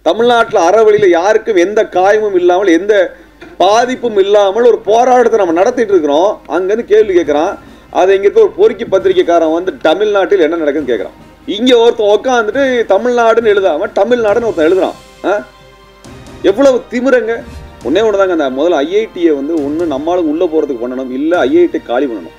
தமிழ்நாட்டில் அறவழியில் யாருக்கும் எந்த காயமும் இல்லாமல் எந்த பாதிப்பும் இல்லாமல் ஒரு போராட்டத்தை நம்ம நடத்திட்டு இருக்கிறோம் அங்கேருந்து கேள்வி கேட்குறான் அதை இங்கே இருக்க ஒரு பொறுக்கி பத்திரிக்கைக்காரன் வந்து தமிழ்நாட்டில் என்ன நடக்குதுன்னு கேட்குறான் இங்கே ஒருத்தன் உட்காந்துட்டு தமிழ்நாடுன்னு எழுதாம தமிழ்நாடுன்னு ஒருத்தன் எழுதுறான் ஆ? எவ்வளவு திமிரங்க ஒன்னே ஒன்று தாங்க அந்த முதல்ல ஐஐடியை வந்து ஒன்று நம்மளும் உள்ளே போகிறதுக்கு பண்ணணும் இல்லை ஐஐடி காலி பண்ணணும்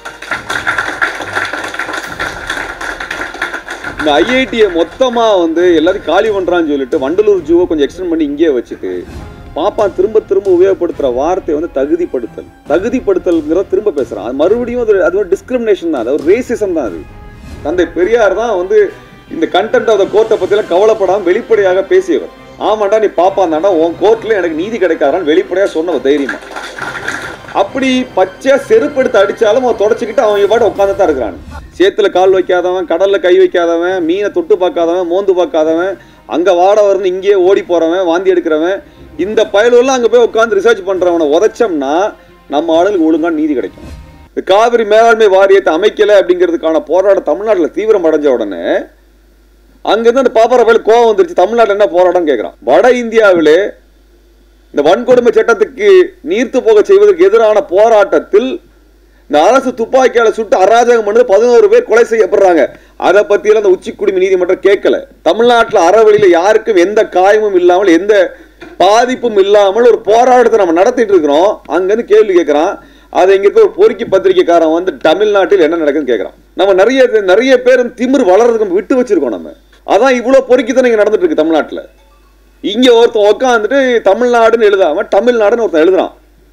இந்த ஐஐடியை மொத்தமாக வந்து எல்லாத்தையும் காலி பண்ணுறான்னு சொல்லிட்டு வண்டலூர் ஜூவை கொஞ்சம் எக்ஸ்டெண்ட் பண்ணி இங்கேயே வச்சுட்டு பாப்பா திரும்ப திரும்ப உபயோகப்படுத்துகிற வார்த்தை வந்து தகுதிப்படுத்தல் தகுதிப்படுத்தல்ங்கிற திரும்ப பேசுகிறான் அது மறுபடியும் அது அது ஒரு டிஸ்கிரிமினேஷன் தான் அது ஒரு ரேசிசம் தான் அது தந்தை பெரியார் தான் வந்து இந்த கண்டென்ட் ஆஃப் த கோர்ட்டை பற்றிலாம் கவலைப்படாமல் வெளிப்படையாக பேசியவர் ஆமாண்டா நீ பாப்பாந்தாண்டா உன் கோர்ட்டில் எனக்கு நீதி கிடைக்காதான்னு வெளிப்படையாக சொன்னவர் தைரியமா அப்படி பச்சை செருப்படுத்து அடிச்சாலும் அவன் தொடச்சிக்கிட்டு அவன் பாட்டு உட்காந்து தான் இருக்கிறான் சேத்துல கால் வைக்காதவன் கடல்ல கை வைக்காதவன் மீனை தொட்டு பார்க்காதவன் மோந்து பார்க்காதவன் அங்க வாட வரணும் இங்கேயே ஓடி போறவன் வாந்தி எடுக்கிறவன் இந்த பயலெல்லாம் அங்க போய் உட்காந்து ரிசர்ச் பண்றவனை உதைச்சோம்னா நம்ம ஆளுங்களுக்கு ஒழுங்கா நீதி கிடைக்கும் இந்த காவிரி மேலாண்மை வாரியத்தை அமைக்கல அப்படிங்கிறதுக்கான போராட்டம் தமிழ்நாட்டில் தீவிரம் அடைஞ்ச உடனே அங்கிருந்து அந்த பாப்பார பயலுக்கு கோவம் வந்துருச்சு தமிழ்நாட்டில் என்ன போராட்டம் கேட்குறான் வட இந்தியாவிலே இந்த வன்கொடுமை சட்டத்துக்கு நீர்த்து போக செய்வதற்கு எதிரான போராட்டத்தில் இந்த அரசு துப்பாக்கியால சுட்டு அராஜகம் பண்ணது பதினோரு பேர் கொலை செய்யப்படுறாங்க அதை பத்தியெல்லாம் அந்த உச்சி குடிமை நீதிமன்றம் கேட்கல தமிழ்நாட்டில் அறவழியில யாருக்கும் எந்த காயமும் இல்லாமல் எந்த பாதிப்பும் இல்லாமல் ஒரு போராட்டத்தை நம்ம நடத்திட்டு இருக்கிறோம் அங்கிருந்து கேள்வி கேட்கறான் அதை இங்க இருக்க ஒரு பொறுக்கி பத்திரிக்கைக்காரன் வந்து தமிழ்நாட்டில் என்ன நடக்குதுன்னு கேட்கறான் நம்ம நிறைய நிறைய பேர் திமிர் வளர்றதுக்கு நம்ம விட்டு வச்சிருக்கோம் நம்ம அதான் இவ்வளவு பொறுக்கித்தனம் இங்க நடந்துட்டு இருக்கு தமிழ்நாட்டில் இங்க ஒருத்தன் உட்காந்துட்டு தமிழ்நாடுன்னு எழுதாம தமிழ்நாடுன்னு ஒருத்தன் எழுதுறான்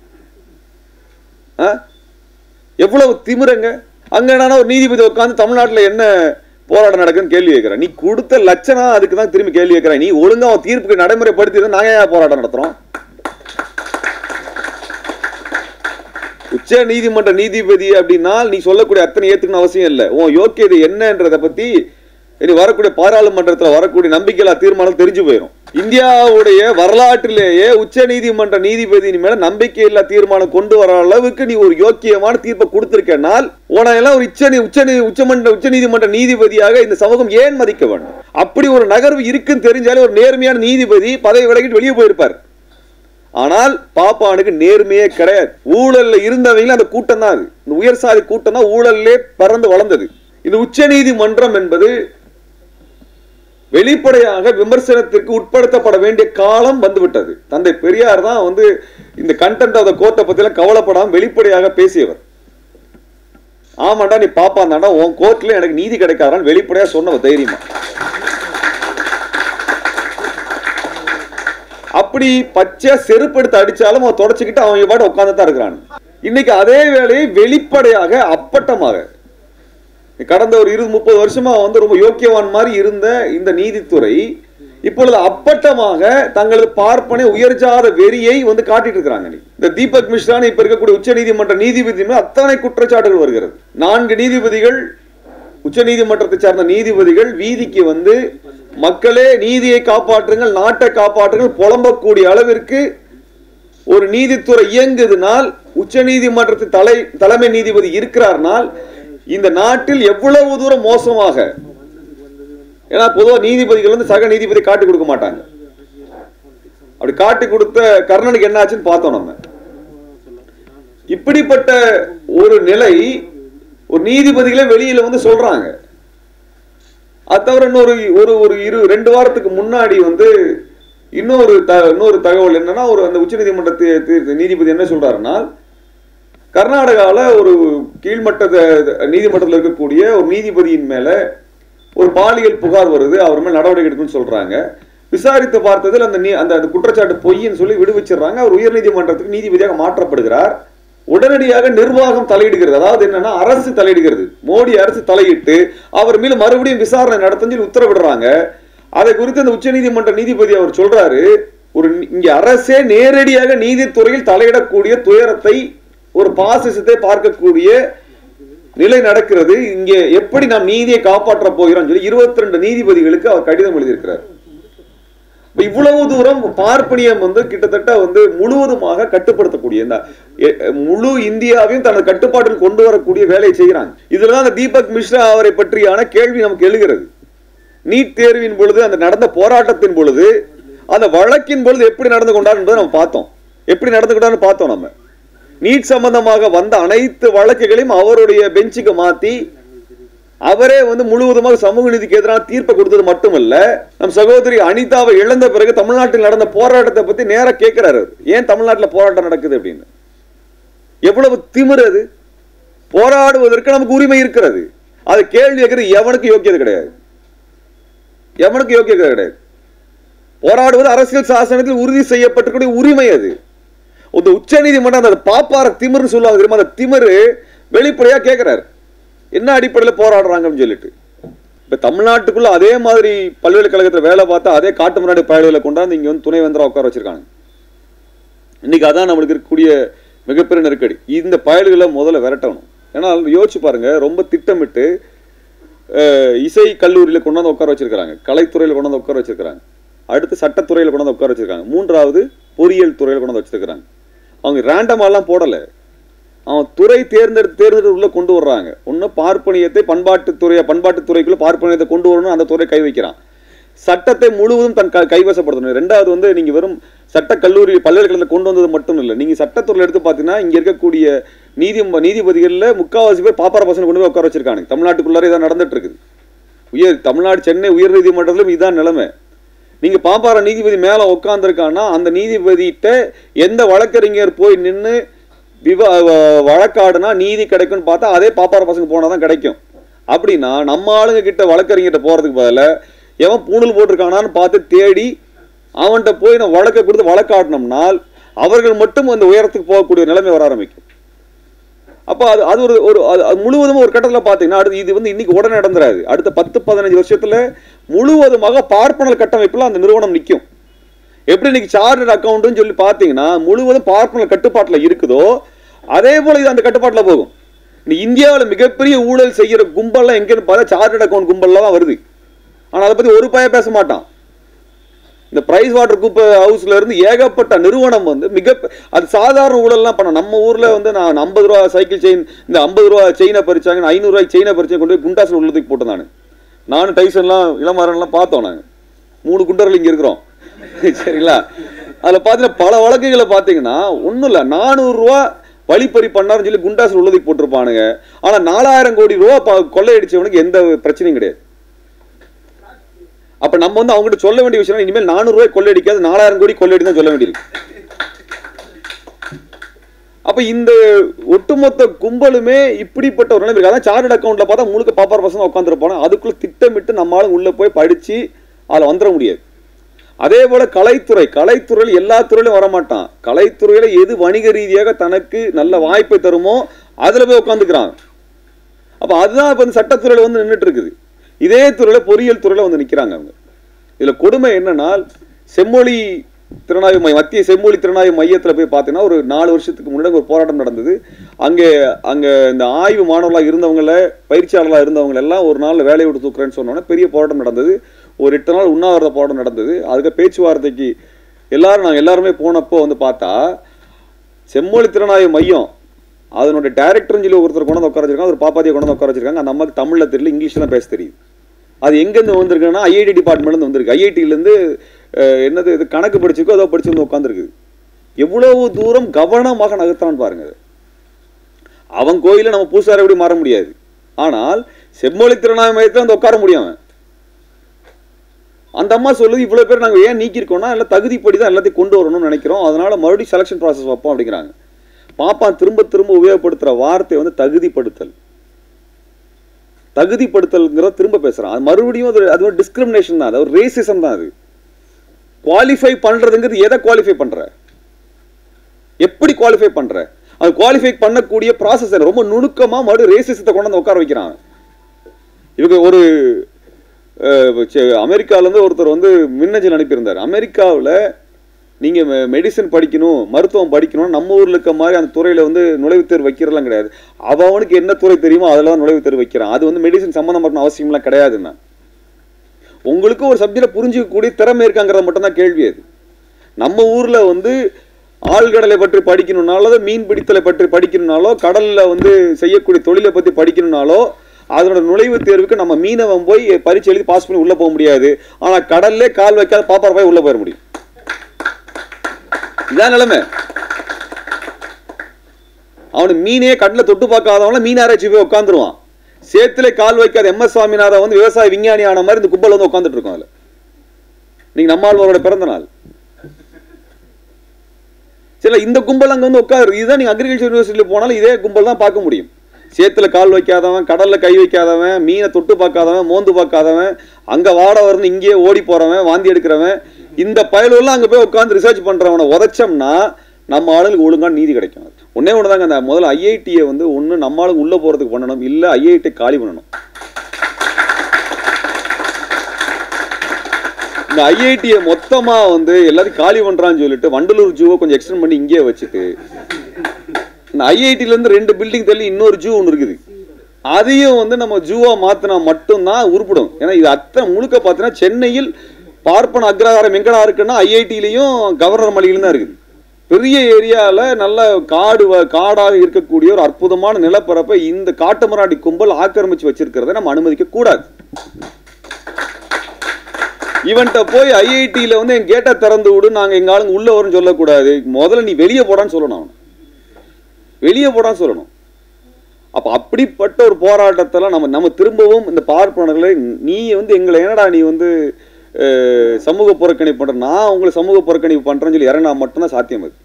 ஆ? எவ்வளவு திமிரங்க அங்க என்னன்னா ஒரு நீதிபதி உட்காந்து தமிழ்நாட்டுல என்ன போராட்டம் நடக்குன்னு கேள்வி கேட்கிறேன் நீ கொடுத்த லட்சணம் அதுக்கு தான் திரும்பி கேள்வி கேட்கிறேன் நீ ஒழுங்கா உன் தீர்ப்புக்கு நடைமுறைப்படுத்தி நாங்க ஏன் போராட்டம் நடத்துறோம் உச்ச நீதிமன்ற நீதிபதி அப்படின்னா நீ சொல்லக்கூடிய அத்தனை ஏத்துக்கணும் அவசியம் இல்லை உன் யோக்கியது என்னன்றதை பத்தி இனி வரக்கூடிய பாராளுமன்றத்தில் வரக்கூடிய நம்பிக்கையில்லா தீர்மானம் தெரிஞ்சு போயிடும் இந்தியாவுடைய வரலாற்றிலேயே உச்ச நீதிமன்ற நீதிபதியின் மேல நம்பிக்கையில்லா தீர்மானம் கொண்டு வர அளவுக்கு நீ ஒரு யோக்கியமான தீர்ப்பை கொடுத்திருக்கனால் உனையெல்லாம் ஒரு உச்ச நீ- உச்ச நீ- உச்சமன்ற உச்ச நீதிமன்ற நீதிபதியாக இந்த சமூகம் ஏன் மதிக்க வேண்டும் அப்படி ஒரு நகர்வு இருக்குன்னு தெரிஞ்சாலே ஒரு நேர்மையான நீதிபதி பதவி விலகிட்டு வெளியே போயிருப்பார் ஆனால் பாப்பானுக்கு நேர்மையே கிடையாது ஊழல்ல இருந்தவங்க அந்த கூட்டம் தான் அது இந்த உயர் சாதி கூட்டம் தான் ஊழல்லே பறந்து வளர்ந்தது இந்த உச்ச நீதிமன்றம் என்பது வெளிப்படையாக விமர்சனத்திற்கு உட்படுத்தப்பட வேண்டிய காலம் வந்துவிட்டது தந்தை பெரியார் தான் வந்து இந்த கண்டென்ட் ஆஃப் த கோர்ட்டை பத்திலாம் கவலைப்படாம வெளிப்படையாக பேசியவர் ஆமாண்டா நீ பாப்பாந்தாண்டா உன் கோர்ட்ல எனக்கு நீதி கிடைக்காதான்னு வெளிப்படையா சொன்னவர் தைரியமா அப்படி பச்சை செருப்படுத்து அடிச்சாலும் அவன் தொடச்சிக்கிட்டு அவங்க பாட்டு உட்காந்து தான் இருக்கிறான் இன்னைக்கு அதே வேலையை வெளிப்படையாக அப்பட்டமாக கடந்த ஒரு இருபது முப்பது வருஷமா வந்து ரொம்ப யோக்கியவான் மாதிரி இருந்த இந்த நீதித்துறை இப்பொழுது அப்பட்டமாக தங்களது பார்ப்பனை உயர்ஜாத வெறியை வந்து காட்டிட்டு இருக்கிறாங்க நீ. இந்த தீபக் மிஸ்ரான் இப்ப இருக்கக்கூடிய உச்ச நீதிமன்ற நீதிபதி மேல் அத்தனை குற்றச்சாட்டுகள் வருகிறது நான்கு நீதிபதிகள் உச்ச நீதிமன்றத்தை சார்ந்த நீதிபதிகள் வீதிக்கு வந்து மக்களே நீதியை காப்பாற்றுங்கள் நாட்டை காப்பாற்றுங்கள் புலம்பக்கூடிய அளவிற்கு ஒரு நீதித்துறை இயங்குதுனால் உச்ச நீதிமன்றத்தின் தலை தலைமை நீதிபதி இருக்கிறார்னால் இந்த நாட்டில் எவ்வளவு தூரம் மோசமாக ஏன்னா பொதுவா நீதிபதிகள் வந்து சக நீதிபதி காட்டி கொடுக்க மாட்டாங்க அப்படி காட்டி கொடுத்த கர்ணனுக்கு என்ன ஆச்சுன்னு பார்த்தோம் நம்ம இப்படிப்பட்ட ஒரு நிலை ஒரு நீதிபதிகளே வெளியில வந்து சொல்றாங்க அது தவிர இன்னொரு ஒரு ஒரு இரு ரெண்டு வாரத்துக்கு முன்னாடி வந்து இன்னொரு த இன்னொரு தகவல் என்னன்னா ஒரு அந்த உச்சநீதிமன்ற தீ- தீர்ப்பு நீதிபதி என்ன சொல்றாருன்னா கர்நாடகாவில் ஒரு கீழ்மட்ட த- நீதிமன்றத்தில் இருக்கக்கூடிய ஒரு நீதிபதியின் மேல ஒரு பாலியல் புகார் வருது அவர் மேல் நடவடிக்கை எடுக்கணும்னு சொல்றாங்க விசாரித்து பார்த்ததில் அந்த நீ- அந்த அந்த குற்றச்சாட்டு பொய்ன்னு சொல்லி விடுவிச்சிடுறாங்க அவர் உயர்நீதிமன்றத்துக்கு நீதிபதியாக மாற்றப்படுகிறார் உடனடியாக நிர்வாகம் தலையிடுகிறது அதாவது என்னன்னா அரசு தலையிடுகிறது மோடி அரசு தலையிட்டு அவர் மீது மறுபடியும் விசாரணை நடத்தன்னு சொல்லி உத்தரவிடுறாங்க அதை குறித்து அந்த உச்சநீதிமன்ற நீதிபதி அவர் சொல்றாரு ஒரு நி- இங்க அரசே நேரடியாக நீதித்துறையில் தலையிடக்கூடிய துயரத்தை ஒரு பாசிசத்தை பார்க்கக்கூடிய நிலை நடக்கிறது இங்கே எப்படி நாம் நீதியை காப்பாற்ற போகிறோம் சொல்லி இருபத்தி ரெண்டு நீதிபதிகளுக்கு அவர் கடிதம் எழுதியிருக்கிறார் இப்ப இவ்வளவு தூரம் பார்ப்பனியம் வந்து கிட்டத்தட்ட வந்து முழுவதுமாக கட்டுப்படுத்தக்கூடிய இந்த எ- முழு இந்தியாவையும் தனது கட்டுப்பாட்டில் கொண்டு வரக்கூடிய வேலையை செய்கிறாங்க இதுலதான் அந்த தீபக் மிஸ்ரா அவரை பற்றியான கேள்வி நமக்கு எழுகிறது நீட் தேர்வின் பொழுது அந்த நடந்த போராட்டத்தின் பொழுது அந்த வழக்கின் பொழுது எப்படி நடந்து கொண்டார் என்பதை நம்ம பார்த்தோம் எப்படி நடந்து கொண்டார்னு பார்த்தோம் நம்ம நீட் சம்பந்தமாக வந்த அனைத்து வழக்குகளையும் அவருடைய பெஞ்சுக்கு மாத்தி அவரே வந்து முழுவதுமாக சமூக நீதிக்கு எதிரான தீர்ப்பை கொடுத்தது மட்டுமல்ல நம் சகோதரி அனிதாவை இழந்த பிறகு தமிழ்நாட்டில் நடந்த போராட்டத்தை பத்தி நேரா கேட்கிறாரு அவர். ஏன் தமிழ்நாட்டில் போராட்டம் நடக்குது அப்படின்னு எவ்வளவு திமிரு அது போராடுவதற்கு நமக்கு உரிமை இருக்கிறது அது கேள்வி கேட்கறது எவனுக்கு யோக்கியது கிடையாது எவனுக்கு யோக்கியது கிடையாது போராடுவது அரசியல் சாசனத்தில் உறுதி செய்யப்பட்டிருக்கூடிய உரிமை அது இந்த உச்ச நீதிமன்றம் அந்த பாப்பார திமிர்னு சொல்லுவாங்க தெரியுமா அந்த திமிரு வெளிப்படையா கேட்கிறாரு என்ன அடிப்படையில் போராடுறாங்கன்னு சொல்லிட்டு இப்ப தமிழ்நாட்டுக்குள்ள அதே மாதிரி பல்கலைக்கழகத்தில் வேலை பார்த்தா அதே காட்டு முன்னாடி பயல்களை கொண்டாந்து இங்க வந்து துணை வந்தரா உட்கார வச்சிருக்காங்க இன்னைக்கு அதான் நம்மளுக்கு இருக்கக்கூடிய மிகப்பெரிய நெருக்கடி இந்த பயல்களை முதல்ல விரட்டணும் ஏன்னா யோசிச்சு பாருங்க ரொம்ப திட்டமிட்டு அஹ், இசை கல்லூரியில கொண்டாந்து உட்கார வச்சிருக்காங்க கலைத்துறையில கொண்டாந்து உட்கார வச்சிருக்காங்க அடுத்து சட்டத்துறையில கொண்டாந்து உட்கார வச்சிருக்காங்க மூன்றாவது பொறியியல் துறையில கொண்டாந்து வச்சிருக்காங்க அவங்க ரேண்டமாலாம் போடல அவன் துறை தேர்ந்தெடுத்து தேர்ந்தெடுத்து உள்ள கொண்டு வர்றாங்க ஒன்று பார்ப்பனியத்தை பண்பாட்டுத் துறையை பண்பாட்டுத் துறைக்குள்ள பார்ப்பனியத்தை கொண்டு வரணும் அந்த துறை கை வைக்கிறான் சட்டத்தை முழுவதும் தன் க- கைவசப்படுத்தணும் ரெண்டாவது வந்து நீங்க வெறும் சட்ட கல்லூரி பல்கலைக்கழகத்தில் கொண்டு வந்தது மட்டும் இல்லை நீங்க சட்டத்துறையில் எடுத்து பார்த்தீங்கன்னா இங்க இருக்கக்கூடிய நீதி நீதிபதிகளில் முக்காவாசி பேர் பாப்பார பசங்க கொண்டு போய் உட்கார வச்சிருக்காங்க தமிழ்நாட்டுக்குள்ளார இதான் நடந்துட்டு இருக்குது உயர் தமிழ்நாடு சென்னை உயர் நீதிமன்றத்திலும் இதான் நிலைமை நீங்க பாப்பார நீதிபதி மேல உட்காந்துருக்கான்னா அந்த நீதிபதிகிட்ட எந்த வழக்கறிஞர் போய் நின்று விவா வ- வழக்காடுனா நீதி கிடைக்கும்னு பார்த்தா அதே பாப்பார பசங்க போனால் தான் கிடைக்கும் அப்படின்னா நம்ம ஆளுங்க கிட்ட வழக்கறிஞர்கிட்ட போறதுக்கு பதிலா எவன் பூணூல் போட்டிருக்கானான்னு பார்த்து தேடி அவன்கிட்ட போய் நம்ம வழக்கை கொடுத்து வழக்காடினோம்னால் அவர்கள் மட்டும் அந்த உயரத்துக்கு போகக்கூடிய நிலைமை வர ஆரம்பிக்கும் அப்போ அது அது ஒரு ஒரு அது அது முழுவதும் ஒரு கட்டத்தில் பார்த்தீங்கன்னா அடுத்து இது வந்து இன்னைக்கு உடனே நடந்துராது அடுத்த பத்து பதினஞ்சு வருஷத்துல முழுவதுமாக பார்ப்பனல் கட்டமைப்பில் அந்த நிறுவனம் நிற்கும் எப்படி இன்னைக்கு சார்ட்டட் அக்கௌண்ட்னு சொல்லி பார்த்தீங்கன்னா முழுவதும் பார்ப்பனல் கட்டுப்பாட்டில் இருக்குதோ அதே போல இது அந்த கட்டுப்பாட்டில் போகும் இன்னைக்கு இந்தியாவில் மிகப்பெரிய ஊழல் செய்யற கும்பல்லாம் எங்கன்னு பார்த்தா சார்ட்டட் அக்கௌண்ட் கும்பல்ல தான் வருது ஆனால் அதை பற்றி ஒரு பய பேச மாட்டான் இந்த பிரைஸ் வாட்டர் குப் ஹவுஸ்ல இருந்து ஏகப்பட்ட நிறுவனம் வந்து மிக அது சாதாரண ஊழல்லாம் பண்ண நம்ம ஊர்ல வந்து நான் ஐம்பது ரூபா சைக்கிள் செயின் இந்த ஐம்பது ரூபா செயினை பறிச்சாங்க ஐநூறு ரூபாய்க்கு செயினை பறிச்சு கொண்டு போய் குண்டாசில் உள்ளதுக்கு போட்டேன் நான் நானும் டைசன்லாம் இளமாறன்லாம் பார்த்தோம் நாங்கள் மூணு குண்டர்கள் இங்கே இருக்கிறோம் சரிங்களா அதில் பார்த்தீங்கன்னா பல வழக்குகளை பார்த்தீங்கன்னா ஒன்றும் இல்லை நானூறுரூவா வழிப்பறி பண்ணாருன்னு சொல்லி குண்டாசில் உள்ளதுக்கு போட்டிருப்பானுங்க ஆனால் நாலாயிரம் கோடி ரூபா ப- கொள்ளையடிச்சவனுக்கு எந்த பிரச்சனையும் கிடையாது அப்ப நம்ம வந்து அவங்ககிட்ட சொல்ல வேண்டிய விஷயம் இனிமேல் நானூறு ரூபாய் கொள்ளையடிக்காது நாலாயிரம் கோடி கொள்ளையடி தான் சொல்ல வேண்டியிருக்கு அப்ப இந்த ஒட்டுமொத்த கும்பலுமே இப்படிப்பட்ட ஒரு நிலைமை இருக்கு அதான் சார்ட் அக்கௌண்ட்ல பார்த்தா முழுக்க பாப்பார் பசங்க உட்காந்துருப்பாங்க அதுக்குள்ள திட்டமிட்டு நம்மளால உள்ள போய் படிச்சு அதுல வந்துட முடியாது அதே போல கலைத்துறை கலைத்துறையில் எல்லா துறையிலும் வரமாட்டான் கலைத்துறையில எது வணிக ரீதியாக தனக்கு நல்ல வாய்ப்பை தருமோ அதுல போய் உட்காந்துக்கிறான் அப்ப அதுதான் இப்ப இந்த சட்டத்துறையில வந்து நின்றுட்டு இருக்குது இதே துறையில பொறியியல் துறையில வந்து நிக்கிறாங்க அவங்க இதுல கொடுமை என்னன்னா செம்மொழி திறனாய்வு மையம் மத்திய செம்மொழி திறனாய்வு மையத்துல போய் பார்த்தீங்கன்னா ஒரு நாலு வருஷத்துக்கு முன்னாடி ஒரு போராட்டம் நடந்தது அங்கே அங்க இந்த ஆய்வு மாணவர்களாக இருந்தவங்கள பயிற்சியாளர்களாக இருந்தவங்க எல்லாம் ஒரு நாள் வேலையை விட்டு தூக்குறேன்னு சொன்னோன்னே பெரிய போராட்டம் நடந்தது ஒரு எட்டு நாள் உண்ணாவிரத போராட்டம் நடந்தது அதுக்கு பேச்சுவார்த்தைக்கு எல்லாரும் நாங்கள் எல்லாருமே போனப்போ வந்து பார்த்தா செம்மொழி திறனாய்வு மையம் அதனுடைய டைரக்டர்னு சொல்லி ஒருத்தர் கொண்டு வந்து உட்கார வச்சிருக்காங்க ஒரு பாப்பாத்தியை கொண்டு வந்து உட்கார வச்சிருக்காங்க அந்த அம்மாக்கு தமிழ்ல தெரியல இங்கிலீஷ்ல தான் பேச தெரியுது அது எங்கேருந்து வந்திருக்குன்னா ஐஐடி டிபார்ட்மெண்ட்லேருந்து வந்திருக்கு ஐஐடியிலேருந்து என்னது இது கணக்கு படிச்சிருக்கோ அதோ படிச்சு வந்து உட்காந்துருக்குது எவ்வளவு தூரம் கவனமாக நகர்த்தான்னு பாருங்க அது. அவன் கோயில நம்ம பூசாரி எப்படி மாற முடியாது ஆனால் செம்மொழி திறனாய்வு மையத்தில் வந்து உட்கார முடியும் அவன் அந்த அம்மா சொல்லுது இவ்வளவு பேர் நாங்க ஏன் நீக்கியிருக்கோம்னா எல்லாம் தகுதிப்படி தான் எல்லாத்தையும் கொண்டு வரணும்னு நினைக்கிறோம் அதனால மறுபடியும் செலெக்ஷன் ப்ராசஸ் வைப்போம் அப்படிங்கிறாங்க பாப்பான் திரும்ப திரும்ப உபயோகப்படுத்துற வார்த்தை வந்து தகுதிப்படுத்தல் தகுதிப்படுத்தல்ங்கிறத திரும்ப பேசுறான் அது மறுபடியும் அது அது ஒரு டிஸ்கிரிமினேஷன் தான் அது ஒரு ரேசிசம் தான் அது குவாலிஃபை பண்றதுங்கிறது எதை குவாலிஃபை பண்ற எப்படி குவாலிஃபை பண்ற அது குவாலிஃபை பண்ணக்கூடிய ப்ராசஸ் ரொம்ப நுணுக்கமா மறுபடியும் ரேசிசத்தை கொண்டு வந்து உட்கார வைக்கிறான் இவங்க ஒரு அஹ், சே- அமெரிக்கால இருந்து ஒருத்தர் வந்து மின்னஞ்சல் அனுப்பியிருந்தார் அமெரிக்காவுல நீங்க மெடிசன் படிக்கணும் மருத்துவம் படிக்கணும் நம்ம ஊர்ல இருக்க மாதிரி அந்த துறையில வந்து நுழைவுத் தேர்வு வைக்கிறதெல்லாம் கிடையாது அவ அவனுக்கு என்ன துறை தெரியுமோ அதில் தான் நுழைவுத் தேர்வு வைக்கிறான் அது வந்து மெடிசன் சம்மந்தப்பட்ட அவசியம்லாம் கிடையாதுன்னா உங்களுக்கு ஒரு சப்ஜெக்டை புரிஞ்சிக்கக்கூடிய திறமை இருக்காங்கிறத மட்டும்தான் கேள்வி அது நம்ம ஊர்ல வந்து ஆழ்கடலை பற்றி படிக்கணும்னாலோ மீன் பிடித்தலை பற்றி படிக்கணும்னாலோ கடல்ல வந்து செய்யக்கூடிய தொழிலை பத்தி படிக்கணும்னாலோ அதனோட நுழைவுத் தேர்வுக்கு நம்ம மீனவன் போய் பரீட்சை எழுதி பாஸ் பண்ணி உள்ள போக முடியாது ஆனா கடல்லே கால் வைக்காத பாப்பார் போய் உள்ள போயிட முடியும் இதான் நிலைமை அவனு மீனே கண்ணில் தொட்டு பார்க்காதவன மீன் ஆராய்ச்சி போய் உட்காந்துருவான் சேத்துல கால் வைக்காத எம் எஸ் சுவாமிநாதன் வந்து விவசாய விஞ்ஞானி ஆன மாதிரி இந்த கும்பல் வந்து உட்காந்துட்டு இருக்கோம் அதுல நீங்க நம்மாழ்வாரோட பிறந்த நாள் சில இந்த கும்பல் அங்க வந்து உட்காரு இதுதான் நீங்க அக்ரிகல்ச்சர் யூனிவர்சிட்டியில் போனாலும் இதே கும்பல் தான் பார்க்க முடியும் சேத்துல கால் வைக்காதவன் கடல்ல கை வைக்காதவன் மீனை தொட்டு பார்க்காதவன் மோந்து பார்க்காதவன் அங்க வாட வரணும் இங்கேயே ஓடி போறவன் வாந்தி எடுக்கிறவன் இந்த பயலெல்லாம் அங்க போய் உட்காந்து ரிசர்ச் பண்றவனை உதைச்சோம்னா நம்ம ஆளுங்களுக்கு ஒழுங்கான நீதி கிடைக்கும் ஒன்னே ஒன்று தாங்க அந்த முதல்ல ஐஐடியை வந்து ஒன்று நம்ம ஆளுங்க உள்ள போறதுக்கு பண்ணணும் இல்ல ஐஐடி காலி பண்ணணும் இந்த ஐஐடியை மொத்தமா வந்து எல்லாத்தையும் காலி பண்றான்னு சொல்லிட்டு வண்டலூர் ஜூவை கொஞ்சம் எக்ஸ்டெண்ட் பண்ணி இங்கேயே வச்சுட்டு இந்த ஐஐடில இருந்து ரெண்டு பில்டிங் தள்ளி இன்னொரு ஜூ ஒன்று இருக்குது அதையும் வந்து நம்ம ஜூவா மாத்தினா மட்டும்தான் உருப்படும் ஏன்னா இது அத்தனை முழுக்க பார்த்தீங்கன்னா சென்னையில் பார்ப்பன அக்ரஹாரம் எங்கடா இருக்குன்னா ஐஐடிலையும் கவர்னர் மலையிலும் தான் இருக்குது பெரிய ஏரியாவில் நல்ல காடு வ- காடாக இருக்கக்கூடிய ஒரு அற்புதமான நிலப்பரப்பை இந்த காட்டுமராண்டி கும்பல் ஆக்கிரமிச்சு வச்சிருக்கிறத நம்ம அனுமதிக்க கூடாது இவன்கிட்ட போய் ஐஐடியில் வந்து என் கேட்டை திறந்து விடு நாங்கள் எங்க ஆளுங்க உள்ள வரும்னு சொல்லக்கூடாது முதல்ல நீ வெளியே போடான்னு சொல்லணும் அவனை வெளியே போடான்னு சொல்லணும் அப்ப அப்படிப்பட்ட ஒரு போராட்டத்தில் நம்ம நம்ம திரும்பவும் இந்த பார்ப்பனர்களை நீ வந்து எங்களை என்னடா நீ வந்து அஹ், சமூக புறக்கணிப்பு பண்ற நான் உங்களை சமூக புறக்கணிப்பு பண்றேன்னு சொல்லி இறங்கினா மட்டும்தான் சாத்தியம் அது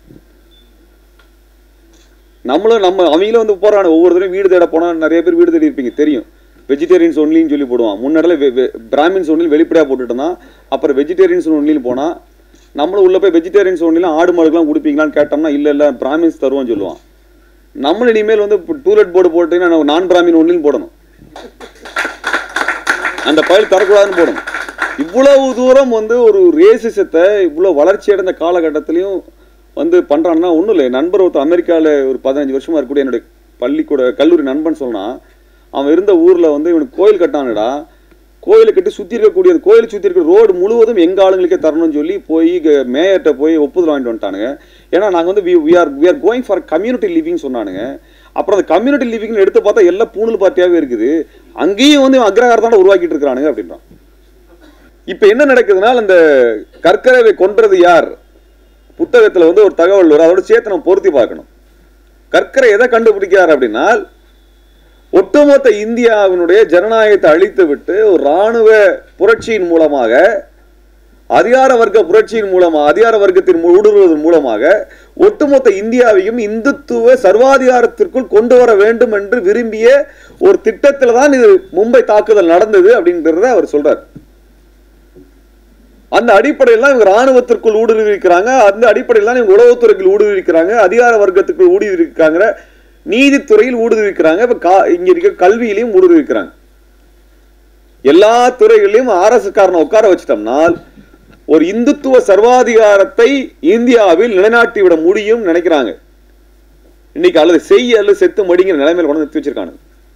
நம்மளும் நம்ம அவங்களும் வந்து போறாங்க ஒவ்வொரு தடவையும் வீடு தேட போனா நிறைய பேர் வீடு தேடி இருப்பீங்க தெரியும் வெஜிடேரியன்ஸ் ஒன்லின்னு சொல்லி போடுவான் முன்னாடில பிராமின்ஸ் ஒன்லி வெளிப்படையாக போட்டுட்டு இருந்தான் அப்புறம் வெஜிடேரியன்ஸ் ஒன்லின்னு போனா நம்மளும் உள்ள போய் வெஜிடேரியன்ஸ் ஒன்லிலாம் ஆடு மாடுக்கெல்லாம் கொடுப்பீங்களான்னு கேட்டோம்னா இல்ல இல்ல பிராமின்ஸ் தருவோம்னு சொல்லுவான் நம்மளும் இனிமேல் வந்து டூலெட் போர்டு போட்டீங்கன்னா நான் பிராமின் ஒன்லின்னு போடணும் அந்த பயல் தரக்கூடாதுன்னு போடணும் இவ்வளவு தூரம் வந்து ஒரு ரேசிசத்தை இவ்வளவு வளர்ச்சி அடைந்த காலகட்டத்திலையும் வந்து பண்றான்னா ஒன்றும் இல்லை என் நண்பர் ஒருத்தர் அமெரிக்காவில் ஒரு பதினஞ்சு வருஷமா இருக்கக்கூடிய என்னுடைய பள்ளிக்கூட கல்லூரி நண்பன் சொன்னா அவன் இருந்த ஊர்ல வந்து இவனுக்கு கோயில் கட்டானுடா கோயிலை கட்டி சுத்தி இருக்கக்கூடிய அந்த கோயிலை சுத்தி இருக்கிற ரோடு முழுவதும் எங்க ஆளுங்களுக்கே தரணும்னு சொல்லி போய் க- மேயர்கிட்ட போய் ஒப்புதல் வாங்கிட்டு வந்துட்டானுங்க ஏன்னா நாங்க வந்து we are we are going for community living சொன்னானுங்க அப்புறம் அந்த கம்யூனிட்டி லிவிங் எடுத்து பார்த்தா எல்லாம் பூணூல் பார்ட்டியாவே இருக்குது அங்கேயும் வந்து அக்ரஹாரத்தான உருவாக்கிட்டு இருக்கிறானுங்க அப்படின்றான் இப்ப என்ன நடக்குதுன்னா அந்த கற்கரவை கொன்றது யார் புத்தகத்துல வந்து ஒரு தகவல் வரும் அதோட சேர்த்து நம்ம பொருத்தி பார்க்கணும் கற்கரை எதை கண்டுபிடிக்கிறார் அப்படின்னா ஒட்டுமொத்த இந்தியாவினுடைய ஜனநாயகத்தை அழித்து விட்டு ஒரு ராணுவ புரட்சியின் மூலமாக அதிகார வர்க்க புரட்சியின் மூலமாக அதிகார வர்க்கத்தின் மூ- ஊடுருவதன் மூலமாக ஒட்டுமொத்த இந்தியாவையும் இந்துத்துவ சர்வாதிகாரத்திற்குள் கொண்டு வர வேண்டும் என்று விரும்பிய ஒரு திட்டத்தில் தான் இது மும்பை தாக்குதல் நடந்தது அப்படின்றத அவர் சொல்றார் அந்த அடிப்படையில் தான் இவங்க ராணுவத்திற்குள் ஊடுருவி இருக்கிறாங்க அந்த அடிப்படையில் தான் இவங்க உளவுத்துறைக்குள் ஊடுருவி இருக்கிறாங்க அதிகார வர்க்கத்துக்குள் ஊடுருவி இருக்காங்க நீதித்துறையில் ஊடுருவி இருக்கிறாங்க இப்ப கா- இங்க இருக்க கல்வியிலையும் ஊடுருவி இருக்கிறாங்க எல்லா துறைகளிலும் அரசு காரனை உட்கார வச்சிட்டோம்னால் ஒரு இந்துத்துவ சர்வாதிகாரத்தை இந்தியாவில் நிலைநாட்டி விட முடியும் நினைக்கிறாங்க இன்னைக்கு அல்லது செய் அல்லது செத்து மடிங்கிற நிலைமையில கொண்டு வந்து நிறுத்தி வச்சிருக்காங்க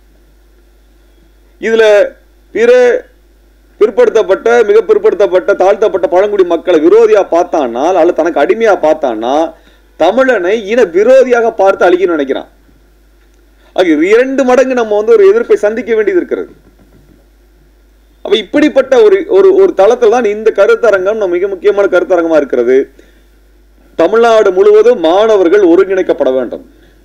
இதுல பிற பிற்படுத்தப்பட்ட மிக பிற்படுத்தப்பட்ட தாழ்த்தப்பட்ட பழங்குடி மக்களை விரோதியா பார்த்தானால் அல்லது தனக்கு அடிமையா பார்த்தான்னா தமிழனை இன விரோதியாக பார்த்து அழிக்கணும்னு நினைக்கிறான் ஆக இரண்டு மடங்கு நம்ம வந்து ஒரு எதிர்ப்பை சந்திக்க வேண்டியது இருக்கிறது அப்ப இப்படிப்பட்ட ஒரு ஒரு ஒரு தளத்தில் தான் இந்த கருத்தரங்கம் நம்ம மிக முக்கியமான கருத்தரங்கமா இருக்கிறது தமிழ்நாடு முழுவதும் மாணவர்கள் ஒருங்கிணைக்கப்பட வேண்டும்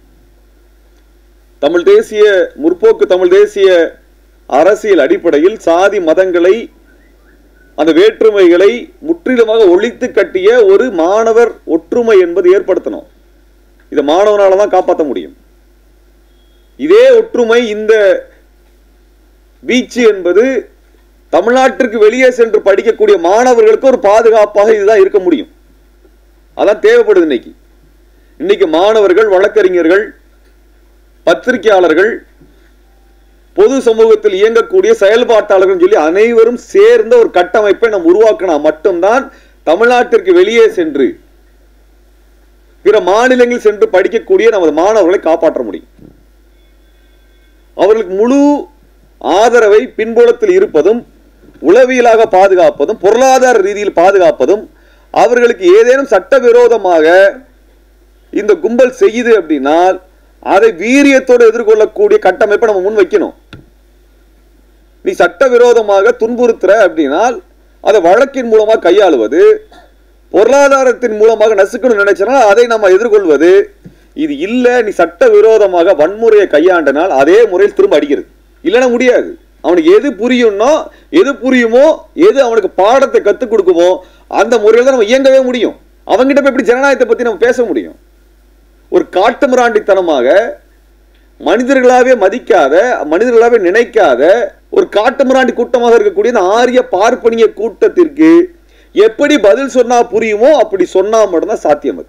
தமிழ் தேசிய முற்போக்கு தமிழ் தேசிய அரசியல் அடிப்படையில் சாதி மதங்களை அந்த வேற்றுமைகளை முற்றிலுமாக ஒழித்து கட்டிய ஒரு மாணவர் ஒற்றுமை என்பது ஏற்படுத்தணும் இதை மாணவனால தான் காப்பாற்ற முடியும் இதே ஒற்றுமை இந்த வீச்சு என்பது தமிழ்நாட்டிற்கு வெளியே சென்று படிக்கக்கூடிய மாணவர்களுக்கு ஒரு பாதுகாப்பாக இதுதான் இருக்க முடியும் அதான் தேவைப்படுது இன்னைக்கு இன்னைக்கு மாணவர்கள் வழக்கறிஞர்கள் பத்திரிகையாளர்கள் பொது சமூகத்தில் இயங்கக்கூடிய செயல்பாட்டாளர்கள் சொல்லி அனைவரும் சேர்ந்த ஒரு கட்டமைப்பை நாம் உருவாக்கினா மட்டும்தான் தமிழ்நாட்டிற்கு வெளியே சென்று பிற மாநிலங்களில் சென்று படிக்கக்கூடிய நமது மாணவர்களை காப்பாற்ற முடியும் அவர்களுக்கு முழு ஆதரவை பின்புலத்தில் இருப்பதும் உளவியலாக பாதுகாப்பதும் பொருளாதார ரீதியில் பாதுகாப்பதும் அவர்களுக்கு ஏதேனும் சட்டவிரோதமாக இந்த கும்பல் செய்யுது அப்படின்னால் அதை வீரியத்தோடு எதிர்கொள்ளக்கூடிய கட்டமைப்பை நம்ம முன் வைக்கணும் நீ சட்டவிரோதமாக துன்புறுத்துற அப்படின்னால் அதை வழக்கின் மூலமாக கையாளுவது பொருளாதார பொருளாதாரத்தின் மூலமாக நசுக்கணும்னு நினைச்சனா அதை நம்ம எதிர்கொள்வது இது இல்ல நீ சட்ட விரோதமாக வன்முறையை கையாண்டனால் அதே முறையில் திரும்ப அடிக்கிறது இல்லைன்னா முடியாது அவனுக்கு எது புரியும்னோ எது புரியுமோ எது அவனுக்கு பாடத்தை கத்துக் கொடுக்குமோ அந்த முறையில் தான் நம்ம இயங்கவே முடியும் அவங்கிட்ட போய் எப்படி ஜனநாயகத்தை பத்தி நம்ம பேச முடியும் ஒரு காட்டுமிராண்டித்தனமாக மனிதர்களாவே மதிக்காத மனிதர்களாவே நினைக்காத ஒரு காட்டுமிராண்டி கூட்டமாக இருக்கக்கூடிய இந்த ஆரிய பார்ப்பனிய கூட்டத்திற்கு எப்படி பதில் சொன்னா புரியுமோ அப்படி சொன்னா மட்டும்தான் சாத்தியம் அது